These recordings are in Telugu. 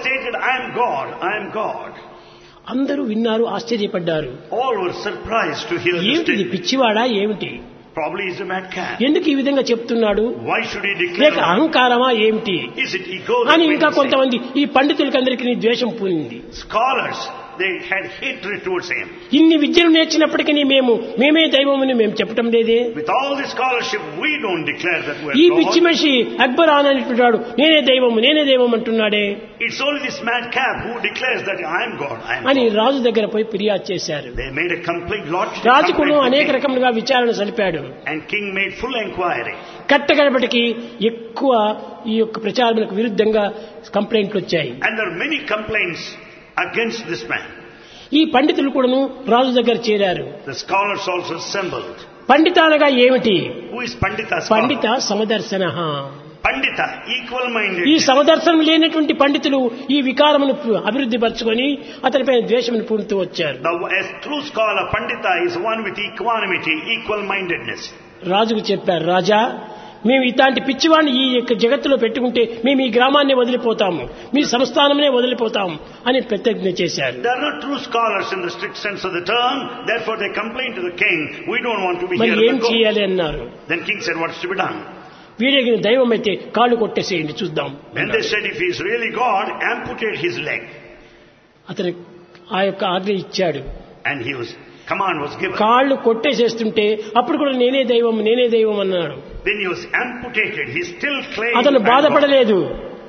stated, I am God, I am God. అందరూ విన్నారు ఆశ్చర్యపడ్డారు All were surprised to hear this ఏమిటి ఇది statement. పిచ్చివాడా ఏమిటి Probably he's a madcap. ఎందుకు ఈ విధంగా చెప్తున్నాడు Why should he లేక declare? అహంకారమా ఏమిటి Is it ego? that అని made ఇంకా him say? కొంతమంది ఈ పండితులకందరికీ ద్వేషం పూనింది Scholars, they had hatred towards him. ఇన్ని విద్యను నేర్చినప్పటికీ మేము మేమే దైవమని మేము చెప్పటం లేదే With all the scholarship, we don't declare that ఈ we're పిచ్చి God. మనిషి అక్బర్ ఆన్ అంటున్నాడు నేనే దైవము నేనే దైవం అంటున్నాడే It's only this madcap who declares that I am God, I am అని God. రాజు దగ్గర పోయి ఫిర్యాదు చేశారు They made a complete lodge. రాజు కూడా complaint to అనేక king. రకములుగా విచారణ సలిపాడు And king made full inquiry. కట్టగడపటికి ఎక్కువ ఈ యొక్క ప్రచారములకు విరుద్ధంగా కంప్లైంట్లు వచ్చాయి And there are many complaints against this man. ఈ పండితులు కూడాను రాజు దగ్గర చేరారు The scholars also assembled. పండితాలుగా ఏమిటి Who is Pandita? scholar? పండిత సమదర్శన Pandita, equal minded. ఈ సమదర్శనం లేనటువంటి పండితులు ఈ వికారమును అభివృద్ధి పరచుకొని అతనిపై ద్వేషమును పూనుతూ వచ్చారు The a true scholar, Pandita, is one with equanimity, equal mindedness. రాజుకు చెప్పారు రాజా మేము ఇట్లాంటి పిచ్చివాడిని ఈ యొక్క జగత్తులో పెట్టుకుంటే మేము ఈ గ్రామాన్ని వదిలిపోతాము మీ సంస్థానమే వదిలిపోతాము అని ప్రతిజ్ఞ చేశారు They are not true scholars in the strict sense of the term, therefore they complain to the king, we don't want to be మరి here. ఏం but go." చేయాలి అన్నారు Then king said, what's to be done? వీడికి దైవం అయితే కాళ్ళు కొట్టేసేయండి చూద్దాం Then they said, if he is really God, amputate his leg. అతను ఆ యొక్క ఆజ్ఞ ఇచ్చాడు And he was, command was given. కాళ్ళు కొట్టేసేస్తుంటే అప్పుడు కూడా నేనే దైవం నేనే దైవం అన్నాడు Then he was amputated. He still claimed. అతను "I'm God." బాధపడలేదు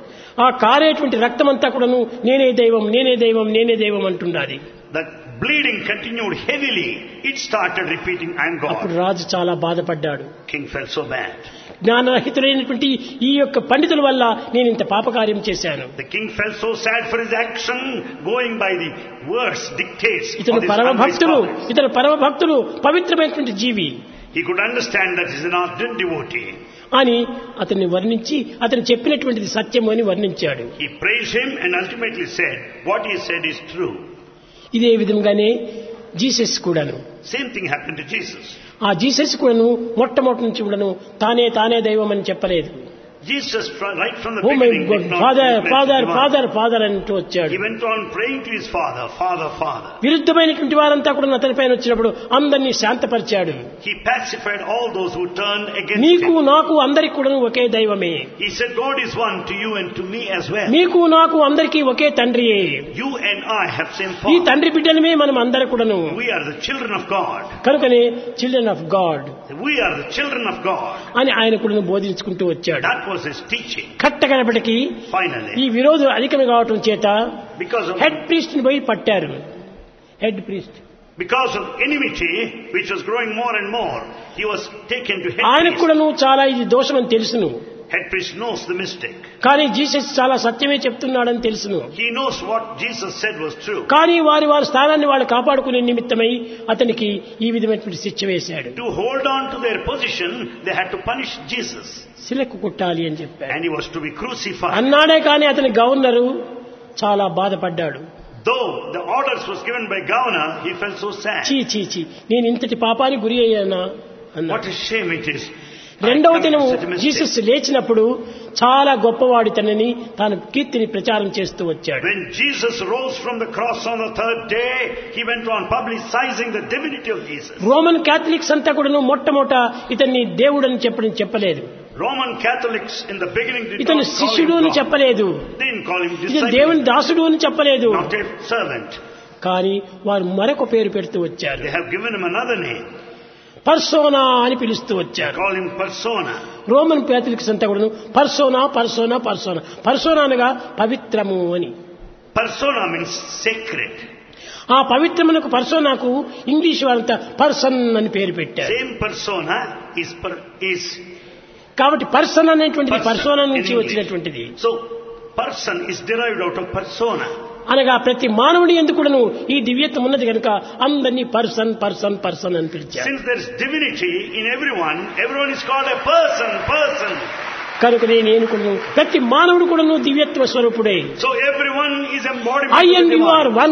ఆ కారేటువంటి రక్తం అంతా కూడాను నేనే దైవం నేనే దైవం నేనే దైవం అంటున్నది The bleeding continued heavily. It started repeating, I'm అప్పుడు God. రాజు చాలా బాధపడ్డాడు King felt so bad. జ్ఞానరహితులైనటువంటి ఈ యొక్క పండితుల వల్ల నేను ఇంత పాపకార్యం చేశాను The king felt so sad for his action, going by the words, dictates of ఇతను these పరమ unwise భక్తులు scholars. ఇతను పరమ భక్తులు పవిత్రమైనటువంటి జీవి He could understand that he's an ardent devotee. అని అతన్ని వర్ణించి అతను చెప్పినటువంటిది సత్యము అని వర్ణించాడు He praised him and ultimately said, what he said is true. ఇదే విధంగానే జీసస్ కూడాను Same thing happened to Jesus. ఆ జీసస్ కూడాను మొట్టమొదటి నుంచి కూడాను తానే తానే దైవం అని చెప్పలేదు Jesus, fr- right from the oh my beginning, God did not father mention father divine. Father father అంటూ వచ్చాడు He went on praying to his father, Father, Father. విరుద్ధమైనటువంటి వారంతా కూడా అతని పైన వచ్చినప్పుడు అందరినీ శాంతపరిచాడు He pacified all those who turned against నీకు him. నాకు అందరికి కూడా ఒకే దైవమే He said, God is one to you and to me as well. నీకు నాకు అందరికీ ఒకే తండ్రియే You and I have same ఈ father. తండ్రి బిడ్డలమే మనం అందరు కూడాను We are the children of God. కనుకనే children of God We are the children of God. అని ఆయన కూడా బోధించుకుంటూ వచ్చాడు That was his teaching. కట్టగడపటికి ఈ Finally, విరోధులు అధికం కావటం చేత because of హెడ్ ప్రీస్ట్ ని పోయి పట్టారు head priest because of enmity, which was growing more and more, he was taken to head ఆయనకు priest. కూడాను చాలా ఇది దోషమని తెలుసును Head priest knows the mistake. కానీ జీసస్ చాలా సత్యమే చెప్తున్నాడని తెలుసును He knows what Jesus said was true. కానీ వారి వారి స్థానాన్ని వాళ్ళు కాపాడుకునే నిమిత్తమై అతనికి ఈ విధమైనటువంటి శిక్ష వేశాడు To hold on to their position, they had to punish Jesus. శిలకు కుట్టాలి అని చెప్పాడు And he was to be crucified. అన్నాడే కానీ అతని గవర్నరు చాలా బాధపడ్డాడు Though the orders was given by governor, he felt so sad. చీ చీ చీ నేను ఇంతటి పాపానికి గురి అయ్యానా అన్నాడు What a shame it is. I రెండవ committed దినం such a mistake. జీసస్ లేచినప్పుడు చాలా గొప్పవాడి తనని తాను కీర్తిని ప్రచారం చేస్తూ వచ్చాడు When Jesus rose from the cross on the third day, he went on publicizing the divinity of Jesus. Roman Catholics అంతా కూడాను మొట్టమొదట ఇతన్ని దేవుడని చెప్పడం చెప్పలేదు Roman Catholics in the beginning did ఇతను not call శిష్యుడు him అని God. చెప్పలేదు They didn't call him ఇతను disciple, దేవుని దాసుడు అని చెప్పలేదు not a servant. కానీ వారు మరొక పేరు పెడుతూ వచ్చారు They have given him another name. Persona అని పిలుస్తూ They వచ్చారు call him persona. Roman Catholics అంతా కూడాను పర్సోనా పర్సోనా పర్సోనా పర్సోనా అనగా పవిత్రము అని Persona means sacred. ఆ పవిత్రమునకు పర్సోనాకు ఇంగ్లీష్ వారంతా పర్సన్ అని పేరు పెట్టారు Same persona is per, is కాబట్టి పర్సన్ అనేటువంటిది person పర్సోనా in నుంచి English. వచ్చినటువంటిది So person is derived out of persona. అనగా ప్రతి మానవుడి ఎందుకును ఈ దివ్యత్వం ఉన్నది కనుక అందరినీ పర్సన్ పర్సన్ పర్సన్ అని పిలిచారు Since there is divinity in everyone, everyone is called a person, person. కనుక నేను ఏనుకును ప్రతి మానవుడు కూడాను దివ్యత్వ స్వరూపుడే So everyone is embodiment I of the and you are divine. One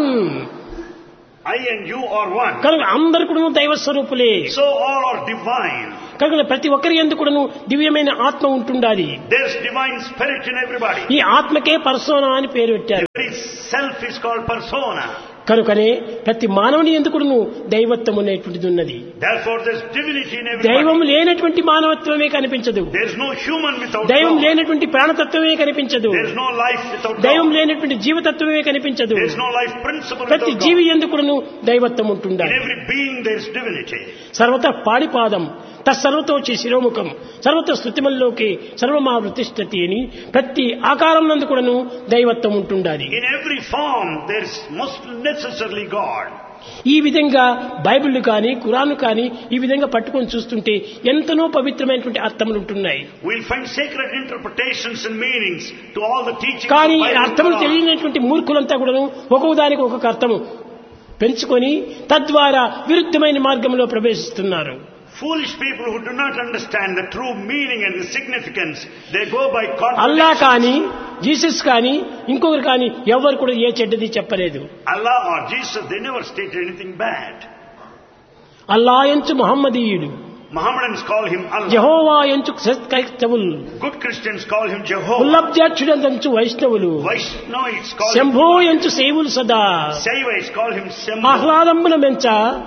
I and you are one. కనుక అందరు కూడాను దైవ స్వరూపులే So all are divine. కనుక ప్రతి ఒక్కరి ఎందుకును దివ్యమైన ఆత్మ ఉంటుండాలి There's divine spirit in everybody. ఈ ఆత్మకే పర్సోనా అని పేరు The పెట్టారు very self is called persona. కనుకనే ప్రతి మానవుని ఎందుకును దైవత్వం అనేటువంటిది ఉన్నది Therefore, there's divinity in దైవం everybody. లేనటువంటి మానవత్వమే కనిపించదు There's no human without దైవం God. లేనటువంటి ప్రాణతత్వమే కనిపించదు There's no life without దైవం God. లేనటువంటి జీవతత్వమే కనిపించదు There's no life principle ప్రతి without జీవి God. ఎందుకును దైవత్వం In ఉంటుండాలి every being, there's divinity. సర్వత పాడిపాదం తత్సర్వతోచి శిరోముఖం సర్వత స్థుతిమల్లోకి సర్వమావృతిష్టతి అని ప్రతి ఆకారం నందు కూడాను దైవత్వం ఉంటుండాలి In every form, there's most necessarily God. ఈ విధంగా బైబిల్ కానీ కురాను కానీ ఈ విధంగా పట్టుకొని చూస్తుంటే ఎంతనో పవిత్రమైనటువంటి అర్థములు ఉంటున్నాయి We'll find sacred interpretations and meanings to all the teachings కానీ of ఈ Bible అర్థములు and Quran. తెలియనటువంటి మూర్ఖులంతా కూడాను ఒక్కొక్క దానికి ఒక్కొక్క అర్థము పెంచుకొని తద్వారా విరుద్ధమైన మార్గంలో ప్రవేశిస్తున్నారు Foolish people who do not understand the true meaning and the significance, they go by Allah contradictions. కానీ జీసస్ కానీ ఇంకొకరు కానీ ఎవరు కూడా ఏ చెడ్డది చెప్పలేదు Allah or Jesus, they never stated anything bad. Allah ఎంచు మహమ్మదీయుడు Mohammedans call him Allah. యహోవా ఎంచు క్రైస్తవులు Good Christians call him Jehovah. ఉల్లబ్జాక్షుడంచు వైష్ణవులు Vaishnavites call శంభో him ఎంచు సేవులు సదా Saivites call him Sembhu. ఆహ్లాదంబున పెంచ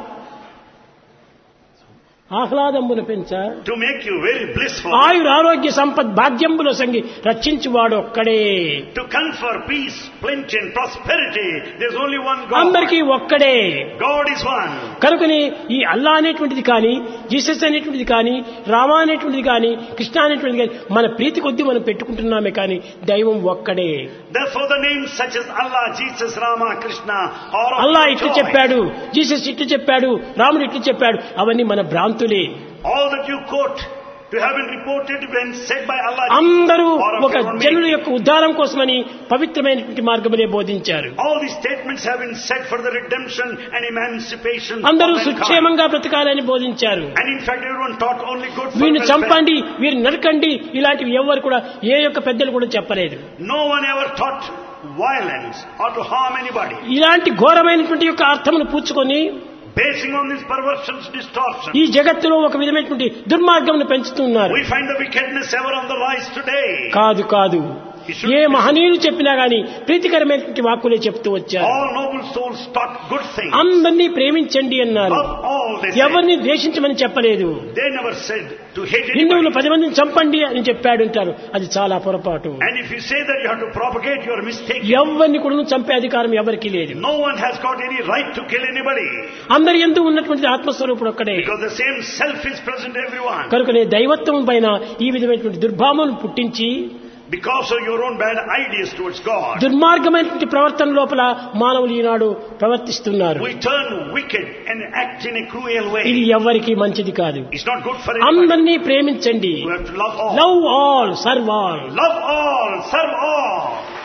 ఆహ్లాదంబున పెంచ To make you very blissful. ఆయుర ఆరోగ్య సంపద్ భాగ్యంబుల సంగి రక్షించువాడు ఒక్కడే To confer peace, plenty and prosperity, there's only one God. అందరికీ ఒక్కడే God is one. కనుకని ఈ అల్లా అనేటువంటిది కానీ జీసస్ అనేటువంటిది కానీ రామ అనేటువంటిది కానీ కృష్ణ అనేటువంటిది కానీ మన ప్రీతి కొద్దీ మనం పెట్టుకుంటున్నామే కానీ దైవం ఒక్కడే Therefore the names such as Allah, Jesus, Rama, Krishna are of Allah your ఇట్లు choice. చెప్పాడు జీసస్ ఇట్లు చెప్పాడు రాముడు ఇట్లు చెప్పాడు అవన్నీ మన భ్రాంతులే All that you quote to have been reported when said by Allah అందరూ or of ఒక your own జనుల making. యొక్క ఉద్ధారం కోసమని పవిత్రమైనటువంటి మార్గమునే బోధించారు All these statements have been said for the redemption and emancipation అందరూ of mankind. సుక్షేమంగా బ్రతకాలని బోధించారు And in fact everyone taught only good for వీరిని welfare. చంపండి వీరిని నరకండి ఇలాంటివి ఎవరు కూడా ఏ యొక్క పెద్దలు కూడా చెప్పలేదు No one ever taught violence or to harm anybody. ఇలాంటి ఘోరమైనటువంటి యొక్క అర్థమును పూచుకొని Basing on these perversions, distortions. ఈ జగత్తులో ఒక విధమైనటువంటి దుర్మార్గమును పెంచుతున్నారు We find the wickedness ever on the rise today. కాదు కాదు ఏ మహనీయులు చెప్పినా గాని ప్రీతికరమైనటువంటి వాక్కులే చెప్తూ వచ్చారు All noble souls taught good things. అందరినీ ప్రేమించండి అన్నారు Of all they said. ఎవరిని ద్వేషించమని చెప్పలేదు They never said to hate హిందువులు anybody. పది మందిని చంపండి అని చెప్పాడు అంటారు అది చాలా పొరపాటు And if you say that you have to propagate, you are mistaken. ఎవరిని కూడా చంపే అధికారం ఎవరికి లేదు No one has got any right to kill anybody. అందరి ఎందు ఉన్నటువంటి ఆత్మస్వరూపుడు ఒక్కడే Because the same self is present in everyone. కనుకనే దైవత్వం పైన ఈ విధమైనటువంటి దుర్భావమును పుట్టించి Because of your own bad ideas towards God. దుర్మార్గమైనటువంటి ప్రవర్తన లోపల మానవులు ఈనాడు ప్రవర్తిస్తున్నారు We turn wicked and act in a cruel way. ఇది ఎవరికి మంచిది కాదు It's not good for anybody. అందరినీ ప్రేమించండి You have to love all. Love all serve all Love all, serve all.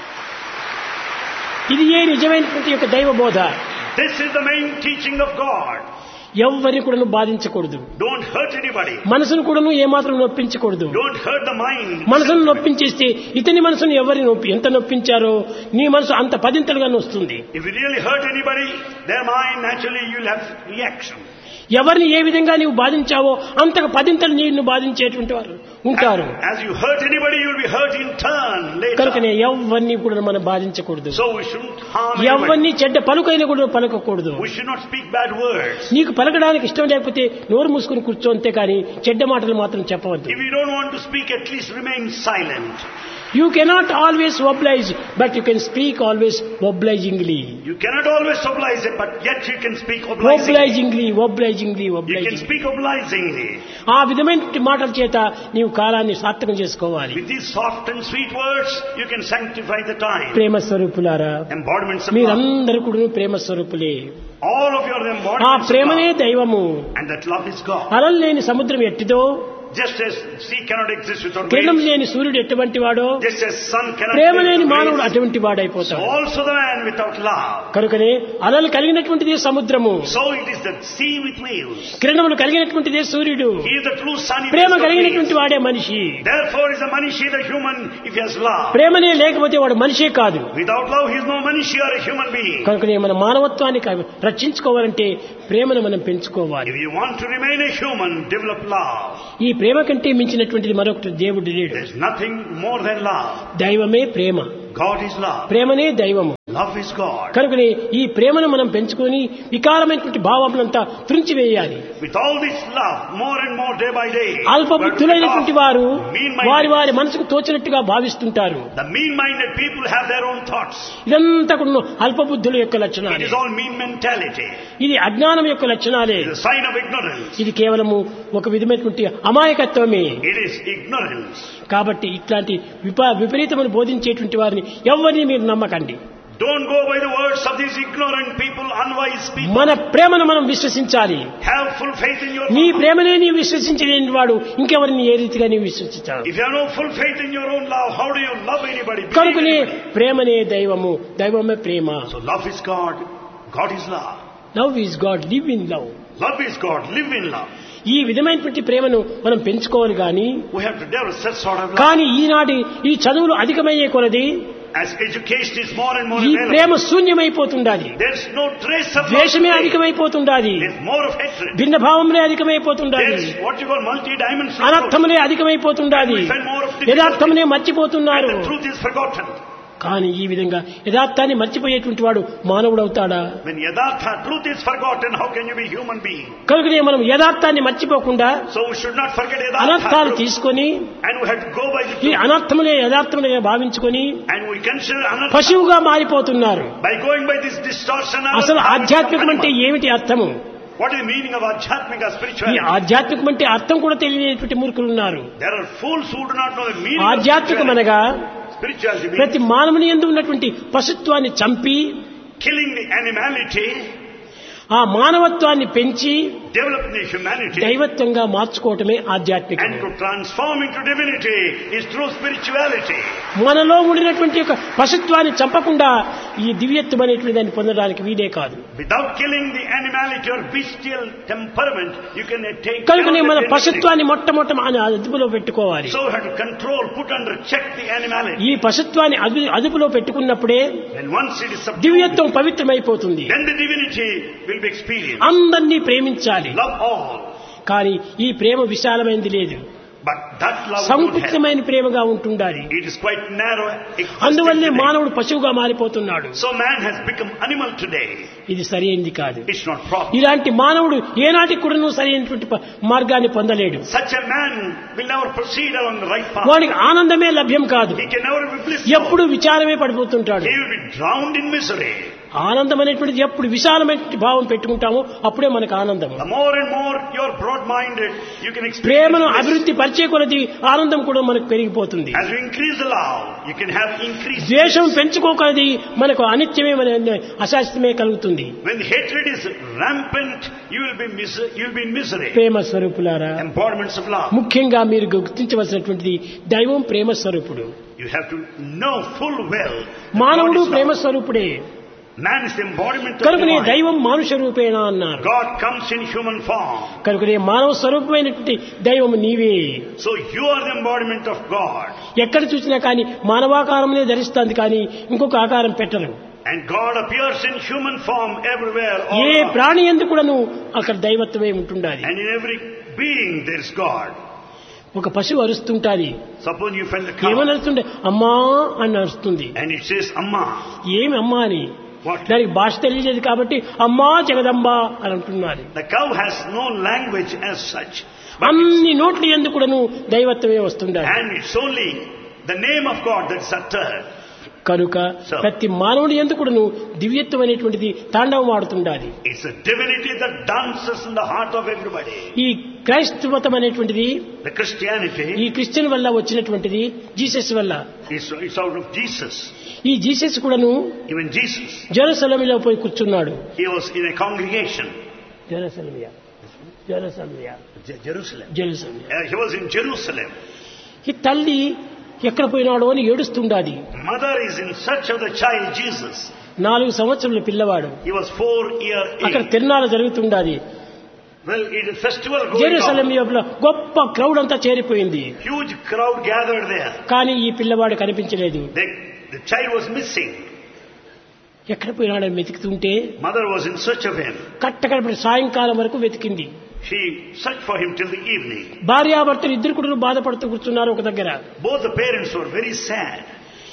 ఇది ఏ నిజమైనటువంటి యొక్క దైవ బోధ This is the main teaching of God. ఎవరిని కూడాను బాధించకూడదు Don't hurt anybody. మనసును కూడాను ఏమాత్రం నొప్పించకూడదు Don't hurt the mind. మనసును నొప్పించేస్తే ఇతని మనసును ఎవరి నొప్పి ఎంత నొప్పించారో నీ మనసు అంత పదింతలుగా వస్తుంది If you really hurt anybody, their mind naturally you'll have reaction. ఎవరిని ఏ విధంగా నీవు బాధించావో అంతకు పదింతలు నిన్ను బాధించేటువంటి వారు ఉంటారు As you hurt anybody, you'll be hurt in turn కనుకనే later. ఎవరిని కూడా మనం బాధించకూడదు So we shouldn't harm anybody. ఎవరిని చెడ్డ పలుకైన కూడా పలకకూడదు We should not speak bad words. నీకు పలకడానికి ఇష్టం లేకపోతే నోరు మూసుకుని కూర్చో అంతే కానీ చెడ్డ మాటలు మాత్రం చెప్పవద్దు If you don't want to speak, at least remain silent. You cannot always oblige but you can speak always obligingly You cannot always oblige it, but yet you can speak obligingly. Obligingly obligingly You can obliging speak obligingly. ఆ విధమైన మాటల చేత నీవు కాలాన్ని సార్థకం చేసుకోవాలి With these soft and sweet words, you can sanctify the time. ప్రేమ స్వరూపులారా Embodiments of love. మీరందరూ కూడా ప్రేమ స్వరూపులే All of you are the ఆ embodiments of ప్రేమనే love. దైవము And that love is God. అలలు లేని సముద్రం ఎట్టిదో Just as sea cannot exist without కిరణం waves, లేని సూర్యుడు ఎటువంటి వాడో just as sun cannot ప్రేమ exist లేని without మానవుడు waves, అటువంటి so వాడైపోతాడు also the man without love. కనుకనే అలలు కలిగినటువంటిదే సముద్రము So it is the sea with waves. కిరణములు కలిగినటువంటిదే సూర్యుడు He is the true sun. if he Prema has got కలిగినటువంటి waves. వాడే మనిషి Therefore is a manishi the human if he has love. ప్రేమనే లేకపోతే వాడు మనిషే కాదు Without love he is no manishi or a human being. కనుకనే మన మానవత్వాన్ని క- రక్షించుకోవాలంటే ప్రేమను మనం పెంచుకోవాలి If you want to remain a human, develop love. ఈ ప్రేమ కంటే మించినటువంటిది మరొకటి దేవుడు లేడు There is nothing more than love. దైవమే ప్రేమ God is love. ప్రేమనే దైవము Love is God. కనుకనే ఈ ప్రేమను మనం పెంచుకొని వికారమైనటువంటి భావములంతా త్రుంచివేయాలి With all this love, more and more day by day, అల్ప we have to బుద్ధులైనటువంటి become వారు mean-minded. వారి వారి మనసుకు తోచినట్టుగా భావిస్తుంటారు The mean-minded people have their own thoughts. ఇదంతా కూడా అల్ప బుద్ధుల యొక్క It లక్షణాలు is all mean mentality. ఇది అజ్ఞానం యొక్క లక్షణాలే It is a sign of ignorance. ఇది కేవలము ఒక విధమైనటువంటి అమాయకత్వమే It is ignorance. కాబట్టి ఇట్లాంటి విప విపరీతములు బోధించేటువంటి వారిని ఎవరిని మీరు నమ్మకండి Don't go by the words of these ignorant people, unwise people. మన ప్రేమను మనం విశ్వసించాలి Have full faith in your నీ love. ప్రేమనే నీవు విశ్వసించలేని వాడు ఇంకెవరిని ఏ రీతిగా నీవు విశ్వసించాలి If you have no full faith in your own love, how do you love anybody? Believe కనుకనే anybody? ప్రేమనే దైవము దైవమే ప్రేమ So love is God. God is love. Love is God live in love Love is God. Live in love. ఈ విధమైనటువంటి ప్రేమను మనం పెంచుకోవాలి కానీ We have to develop such sort of love. కానీ ఈనాటి ఈ చదువులు అధికమయ్యే కొలది As education is more and more ఈ available, Prema శూన్యమైపోతుండాలి there's no trace of love. ద్వేషమే today. అధికమైపోతుండాలి There's more of hatred. భిన్న భావములే అధికమైపోతుండాలి There's what you call multi-dimensional. అనర్థములే అధికమైపోతుండాలి యథార్థమునే మర్చిపోతున్నారు And the truth is forgotten. కానీ ఈ విధంగా యథార్థాన్ని మర్చిపోయేటువంటి వాడు మానవుడవుతాడా When yadartha, truth is forgotten, how can you be human being? కనుకనే మనం యథార్థాన్ని మర్చిపోకుండా So we should not forget అనర్థాలు yadartha. తీసుకొని And we have to go by the ఈ truth. అనర్థములే యథార్థములుగా భావించుకొని And we consider anartha పశువుగా మారిపోతున్నారు by going by this distortion. అసలు anartha ఆధ్యాత్మికం becomes అంటే animal. ఏమిటి అర్థము What is the meaning of adhyatmika ఈ spirituality? ఆధ్యాత్మికం అంటే అర్థం కూడా తెలియనటువంటి మూర్ఖులు ఉన్నారు There are fools who do not know the meaning of ఆధ్యాత్మికం spirituality. అనగా Spirituality means ప్రతి మానవుని ఎందు ఉన్నటువంటి పశుత్వాన్ని చంపి killing the animality, ఆ మానవత్వాన్ని పెంచి develop the humanity, దైవత్వంగా మార్చుకోవటమే ఆధ్యాత్మికం and to transform into divinity is through spirituality. మనలో ఉండినటువంటి యొక్క పశుత్వాన్ని చంపకుండా ఈ దివ్యత్వం అనేటువంటి దాన్ని పొందడానికి వీడే కాదు Without killing the animality or bestial temperament, you can take care కనుకనే of మన the divinity. పశుత్వాన్ని మొట్టమొదట మన అదుపులో పెట్టుకోవాలి So we have to control, put under check the animality. ఈ పశుత్వాన్ని అదు అదుపులో పెట్టుకున్నప్పుడే When once it is subdued, దివ్యత్వం పవిత్రమైపోతుంది then the divinity will be experienced. అందరినీ ప్రేమించాలి Love all. కానీ ఈ ప్రేమ విశాలమైనది లేదు But that love won't help. సంకుచితమైన ప్రేమగా ఉంటుండాలి It is quite narrow. అందువల్లే existence మానవుడు పశువుగా మారిపోతున్నాడు today. So man has become animal today. ఇది సరైనది కాదు It's not proper. ఇలాంటి మానవుడు ఏనాటికి కూడా సరైనటువంటి ప- మార్గాన్ని పొందలేడు Such a man will never proceed along the right path. వానికి ఆనందమే లభ్యం కాదు He can never be blissful. ఎప్పుడు విచారమే పడిపోతుంటాడు He will be drowned in misery. ఆనందం అనేటువంటిది ఎప్పుడు విశాలమైన భావం పెట్టుకుంటామో అప్పుడే మనకు ఆనందం The more and more you're broad-minded, you can experience ప్రేమను bliss. అభివృద్ధి పరిచే కొలది ఆనందం కూడా మనకు పెరిగిపోతుంది As you increase the love, you can have increased ద్వేషం bliss. పెంచుకోకలది మనకు అనిత్యమే మన అశాస్త్రమే కలుగుతుంది When the hatred is rampant, you will be mis- you will be in misery. ప్రేమ స్వరూపులారా Embodiments of love. ముఖ్యంగా మీరు గుర్తించవలసినటువంటిది దైవం ప్రేమ స్వరూపుడు You have to know full well. that మానవుడు God is ప్రేమ love. స్వరూపుడే Man is the embodiment of కనుకనే divine. దైవం మానుష రూపేణ అన్నారు God comes in human form. కనుకనే మానవ స్వరూపమైనటువంటి దైవం నీవే So you are the embodiment of God. ఎక్కడ చూసినా కానీ మానవాకారమునే ధరిస్తుంది కానీ ఇంకొక ఆకారం పెట్టరు And God appears in human form everywhere. all A around. ప్రాణి ఎందుకు కూడాను అక్కడ దైవత్వమే ఉంటుండాలి And in every being there is God. ఒక పశువు అరుస్తుంటాది Suppose you find the ఏమని cow అరుస్తుంటే అమ్మా అని అరుస్తుంది and it says Amma. ఏమి అమ్మా అని What? దానికి భాష తెలియలేదు కాబట్టి అమ్మా జగదంబ అని అంటున్నారు The cow has no language as such. But it's, అన్ని నోట్లు ఎందుకు కూడాను దైవత్వమే వస్తుండాలి and it's only the name of God that's uttered. కనుక So- ప్రతి మానవుడి ఎందుకు కూడాను దివ్యత్వం అనేటువంటిది తాండవం ఆడుతుండాలి It's a divinity that dances in the heart of everybody. ఈ క్రైస్తవతం అనేటువంటిది The Christianity ఈ క్రిస్టియన్ వల్ల వచ్చినటువంటిది జీసస్ వల్ల is it's out of Jesus. ఈ జీసస్ కూడాను Even Jesus, జెరూసలేములో పోయి కూర్చున్నాడు he was in a congregation. జెరూసలేమియా జెరూసలేమియా Je- Jerusalem. జెరూసలేమియా Uh, he was in Jerusalem. ఈ తల్లి ఎక్కడ పోయినాడో అని ఏడుస్తుండాది Mother is in search of the child Jesus. నాలుగు సంవత్సరాల పిల్లవాడు He was four year అక్కడ age. తిరునాళ్ళ జరుగుతుండాది Well, it is festival going Jerusalem on. లోపల గొప్ప క్రౌడ్ అంతా చేరిపోయింది Huge crowd gathered there. కానీ ఈ పిల్లవాడు కనిపించలేదు The, the child was missing. ఎక్కడ పోయినాడని వెతుకుతుంటే Mother was in search of him. కట్టకడపడి సాయంకాలం వరకు వెతికింది She searched for him till the evening. భార్యాభర్తలు ఇద్దరు కూడా బాధపడుతూ కూర్చున్నారు ఒక దగ్గర Both the parents were very sad.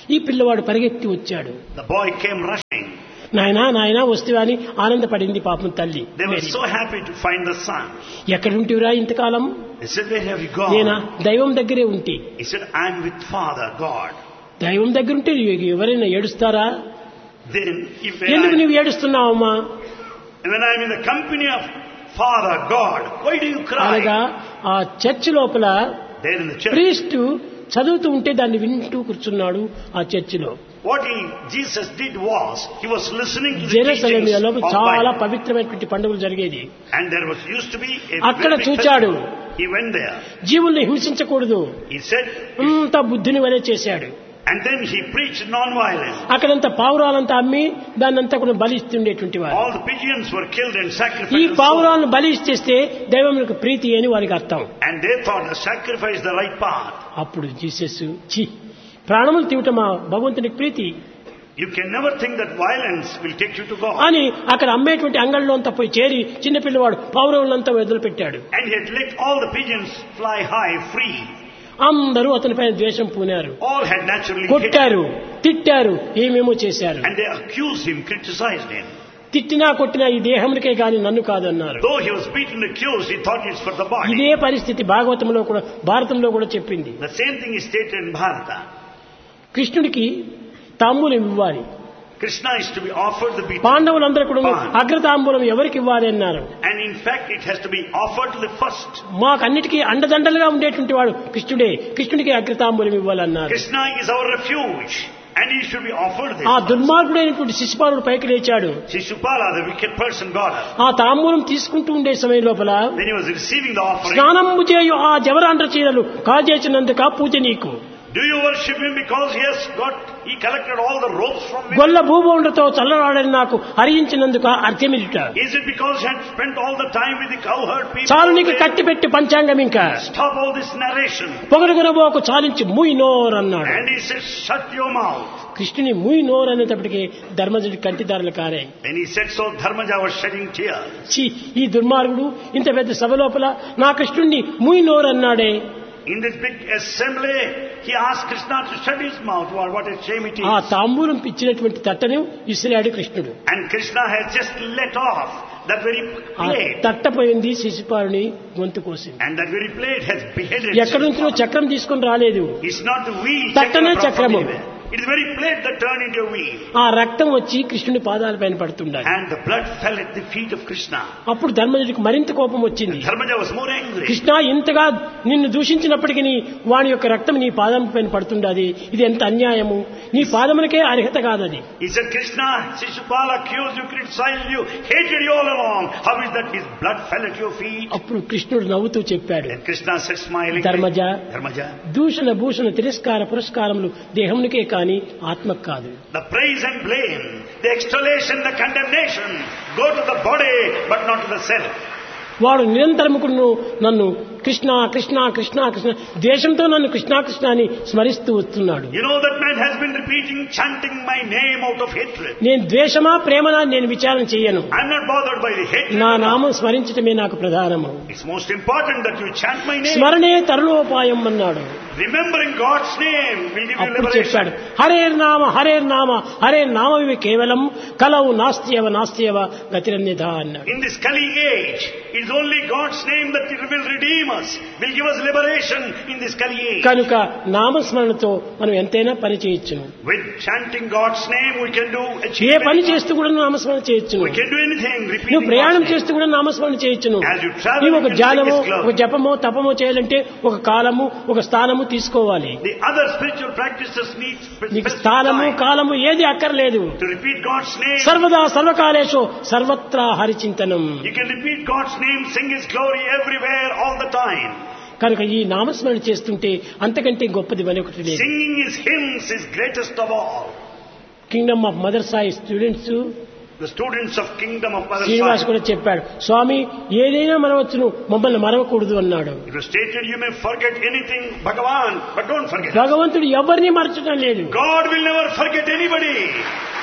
ఈ పిల్లవాడు పరిగెత్తి వచ్చాడు The boy came rushing. నాయనా నాయనా వస్తువా అని ఆనందపడింది పాపం తల్లి They were so happy to find the son. ఎక్కడుంటివిరా ఇంతకాలం They said, Where have you నేనా gone? దైవం దగ్గరే ఉంటి He said, I'm with Father God. దైవం దగ్గర ఉంటే ఎవరైనా ఏడుస్తారా Then, if ఎందుకు when, నువ్వు ఏడుస్తున్నావమ్మా I, when I'm in the company of Father God, why do you అనగా cry? ఆ చర్చ్ లోపల There in the church. Priest చదువుతూ ఉంటే దాన్ని వింటూ కూర్చున్నాడు ఆ చర్చిలో What he, Jesus did was, he was listening to the Jerusalem teachings లోపల of చాలా Bible. పవిత్రమైనటువంటి పండుగలు జరిగేది And there was used to be a అక్కడ very big చూచాడు. festival. He went there. జీవుల్ని హింసించకూడదు He said, అంతా బుద్ధిని వలె చేశాడు and then he preached non-violence. అక్కడంతా పావురాలంతా అమ్మి దాన్నంతా కూడా బలి ఇస్తుండేటువంటి వారు All the pigeons were killed and ఈ sacrificed. and sold. పావురాలను బలి ఇచ్చేస్తే దైవములకు ప్రీతి అని వారికి అర్థం And they thought the sacrifice the right path. అప్పుడు జీసస్ చి ప్రాణములు తీవటం మా భగవంతునికి ప్రీతి You can never think that violence will take you to God. అని అక్కడ అమ్మేటువంటి అంగళ్ళలో అంతా పోయి చేరి చిన్న పిల్లవాడు పావురములంతా వదిలిపెట్టాడు And he had let all the pigeons fly high, free. అందరూ అతనిపైన ద్వేషం పూనారు All had naturally hated. కొట్టారు తిట్టారు ఏమేమో చేశారు And they accused him, criticized him. తిట్టినా కొట్టినా ఈ దేహమునికే గాని నన్ను కాదన్నారు Though he was beaten, accused, he thought it's for the body. ఇదే పరిస్థితి భాగవతంలో కూడా భారతంలో కూడా చెప్పింది The same thing is stated in Bharata. కృష్ణుడికి తాంబూలం ఇవ్వాలి Krishna is to be offered the beaten. పాండవులందరూ కూడా అగ్రతాంబూలం ఎవరికి ఇవ్వాలి అన్నారు And in fact, it has to be offered to the first. మాకన్నిటికీ అండదండలుగా ఉండేటువంటి వాడు కృష్ణుడే కృష్ణుడికి అగ్రతాంబూలం ఇవ్వాలన్నారు Krishna is our refuge. And he should be offered this. ఆ దుర్మార్గుడైనటువంటి శిశుపాలుడు పైకి లేచాడు Shishupala, the wicked person, got up. ఆ తాంబూలం తీసుకుంటూ ఉండే సమయం లోపల When he was receiving the offering, స్నానము చేయు ఆ జవరాండ్ర చీరలు కాజేసినందుక పూజ నీకు do you worship him because he has got, he collected all the ropes from him? గొల్ల భూభౌండతో చల్లరాడని నాకు హరించినందుక అర్థమిట Is it because he had spent all the time with the cowherd people? చాలు నీకు కట్టి పెట్టి పంచాంగం ఇంకా Stop all this narration. పొగడుగునబోకు చాలించి మూయి నోర్ అన్నాడు And he said, shut your mouth. కృష్ణుని మూయి నోర్ అనేటప్పటికి ధర్మజుడి కంటిదారులు కారాయి When he said so, Dharmaja was shedding tears. ఛీ ఈ దుర్మార్గుడు ఇంత పెద్ద సభ లోపల నా కృష్ణుణ్ణి మూయి నోర్ అన్నాడే In this big assembly, he asked Krishna to shut his mouth. What what a shame it ఆ is. తాంబూలం పిచ్చినటువంటి తట్టను విసిరాడు కృష్ణుడు And Krishna has just let off that very ఆ plate. తట్టపోయింది శిశుపాలుని గొంతు కోసింది And that very plate has beheaded. ఎక్కడి నుంచో Shishupala. చక్రం తీసుకొని రాలేదు It's not the wheel. తట్టనే chakra from చక్రము. anywhere. It is the very plate that turned into a wheel. ఆ రక్తం వచ్చి కృష్ణుని పాదాల పైన పడుతుండాలి And the blood fell at the feet of Krishna. అప్పుడు ధర్మజుడికి మరింత కోపం వచ్చింది Dharmaja was more angry. Krishna ఇంతగా నిన్ను దూషించినప్పటికీ వాని యొక్క రక్తం నీ పాదం పైన పడుతుండది ఇది ఎంత అన్యాయము నీ పాదములకే అర్హత కాదది He said, Krishna, Shishupala accused you, criticized you, hated you all along. How is that his blood fell at your feet? అప్పుడు కృష్ణుడు నవ్వుతూ చెప్పాడు And Krishna said, smiling, Dharmaja Dharmaja, దూషణ భూషణ తిరస్కార పురస్కారములు దేహమునికే కాని ఆత్మకు కాదు the praise and blame, the extolation, the condemnation go to the body, but not to the self. వాడు నిరంతరము కూడా నన్ను కృష్ణ కృష్ణ కృష్ణ కృష్ణ దేశంతో నన్ను కృష్ణ కృష్ణ అని స్మరిస్తూ వస్తున్నాడు You know that man has been repeating, chanting my name out of hatred. నేను ద్వేషమా ప్రేమనా నేను విచారణ చెయ్యను I'm not bothered by the hatred. నా నామం స్మరించటమే నాకు ప్రధానము It's most important that you chant my name. స్మరణే తరుణోపాయం అన్నాడు Remembering God's name will give you అప్పుడు చెప్పాడు liberation. హరేర్ నామ హరేర్ నామ హరే నామవి కేవలం కలవు నాస్తియవ నాస్తియవ గతిరన్యధ అన్నాడు In this Kali age, it's only God's name that will redeem us, will give us liberation in this Kali age. కనుక నామస్మరణతో మనం ఎంతైనా పని చేయొచ్చును With chanting God's name, we can do A achieve పని anything. చేస్తూ కూడా నామస్మరణ చేయొచ్చును We can do anything, నువ్వు repeating ప్రయాణం God's name. చేస్తూ కూడా నామస్మరణ చేయొచ్చును As you travel, నీవు you ఒక can ధ్యానము take this glove. ఒక జపమో తపమో చేయాలంటే ఒక కాలము ఒక స్థానము తీసుకోవాలి The other spiritual practices need spe- నీకు specific స్థానము time కాలము ఏది అక్కర్లేదు to repeat God's name. సర్వదా సర్వకాలేషు సర్వత్రా హరిచింతనం You can repeat God's name, sing His glory everywhere, all the time. కనుక ఈ నామస్మరణ చేస్తుంటే అంతకంటే గొప్పది మరొకటి లేదు Singing His hymns is greatest of all. Kingdom of Mother Sai students The students of Kingdom of Mother Srinivas Sai. కూడా చెప్పాడు స్వామి ఏదైనా మనవచ్చును మమ్మల్ని మరవకూడదు అన్నాడు It was stated, you may forget anything, Bhagavan, but don't forget. భగవంతుడు ఎవరిని మరచడం లేదు God will never forget anybody.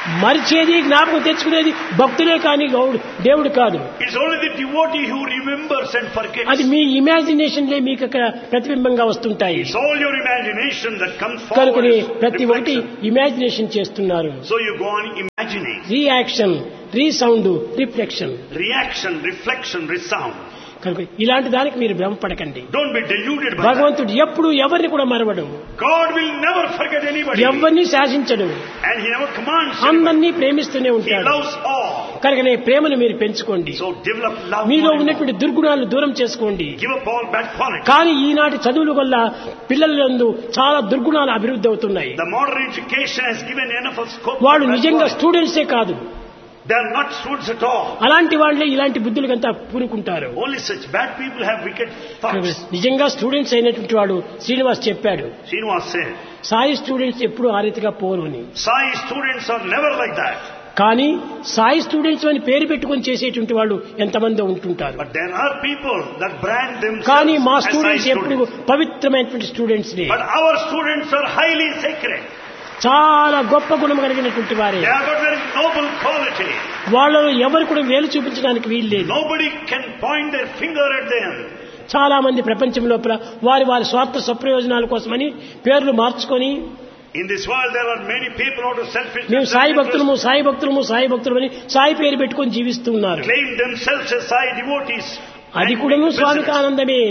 మరిచేది జ్ఞాపకం తెచ్చుకునేది భక్తులే కానీ గౌడు దేవుడు కాదు It's only the devotee who remembers and forgets. అది మీ ఇమాజినేషన్లే మీకు అక్కడ ప్రతిబింబంగా వస్తుంటాయి It's all your imagination that comes forward. కనుకని as ప్రతి ఒక్కటి reflection. ఇమాజినేషన్ చేస్తున్నారు So you go on imagining. Reaction resound reflection Reaction, reflection, resound. కనుక ఇలాంటి దానికి మీరు భ్రమపడకండి Don't be deluded by that. భగవంతుడు ఎప్పుడు ఎవరిని కూడా మరవడు God will never forget anybody. ఎవరిని శాసించడు And He never commands anybody. అందరినీ ప్రేమిస్తూనే He ఉంటాడు loves all. కనుక నీ ప్రేమను మీరు పెంచుకోండి So develop love. మీలో more and more. ఉన్నటువంటి దుర్గుణాలను దూరం చేసుకోండి Give up all bad qualities. కానీ ఈనాటి చదువుల వల్ల పిల్లలందు చాలా దుర్గుణాలు అభివృద్ధి అవుతున్నాయి The modern education has given enough of scope. వాళ్ళు for bad నిజంగా qualities. స్టూడెంట్సే కాదు They are not students at all. అలాంటి వాళ్ళే ఇలాంటి బుద్ధులకంతా పూనుకుంటారు Only such bad people have wicked thoughts. నిజంగా స్టూడెంట్స్ అయినటువంటి వాడు శ్రీనివాస్ చెప్పాడు Srinivas said, సాయి స్టూడెంట్స్ ఎప్పుడు ఆ రీతిగా పోరు అని Sai students are never like that. కానీ సాయి స్టూడెంట్స్ అని పేరు పెట్టుకొని చేసేటువంటి వాళ్ళు ఎంతమంది ఉంటుంటారు But there are people that brand కానీ themselves మా as Sai స్టూడెంట్స్ ఎప్పుడు students. పవిత్రమైనటువంటి స్టూడెంట్స్ ని But our students are highly sacred. చాలా గొప్ప గుణం కలిగినటువంటి వారే They have got very noble quality. వాళ్ళలో ఎవరు కూడా వేలు చూపించడానికి వీలు లేదు Nobody can point their finger at them. చాలా మంది ప్రపంచం లోపల వారి వారి స్వార్థ స్వప్రయోజనాల కోసమని పేర్లు మార్చుకొని In this world, there are many people out of selfish మేము సాయి భక్తులము సాయి భక్తులము సాయి భక్తులమని సాయి పేరు పెట్టుకొని జీవిస్తూ ఉన్నారు claim themselves as Sai devotees. అది and కూడాను make స్వామికి business. ఆనందమే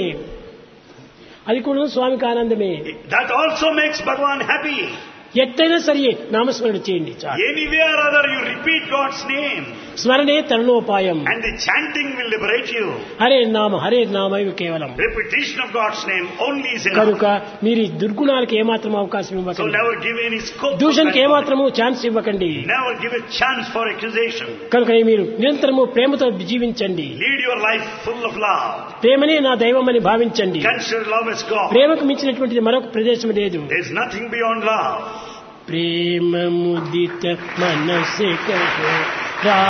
అది కూడాను స్వామికి ఆనందమే That also makes Bhagavan happy. ఎట్టయినా సరే నామస్మరణ చేయండి చాలు Anyway or other, you repeat God's name, స్మరణే తరుణోపాయం and the chanting will liberate you. Hare నామ హరే నామ ఇవి కేవలం Repetition of God's name only is enough. కనుక మీరు ఈ దుర్గుణాలకు ఏమాత్రం అవకాశం So ఇవ్వకండి never give any scope. for దూషణకి bad ఏమాత్రము ఛాన్స్ ఇవ్వకండి quality. Never give a chance for accusation. కనుక మీరు నిరంతరము ప్రేమతో జీవించండి Lead your life full of love. ప్రేమనే నా దైవం అని భావించండి Consider love as God. ప్రేమకు మించినటువంటిది మరొక ప్రదేశం లేదు There's nothing beyond love. ప్రేమ ముదిత మనసే కహో రా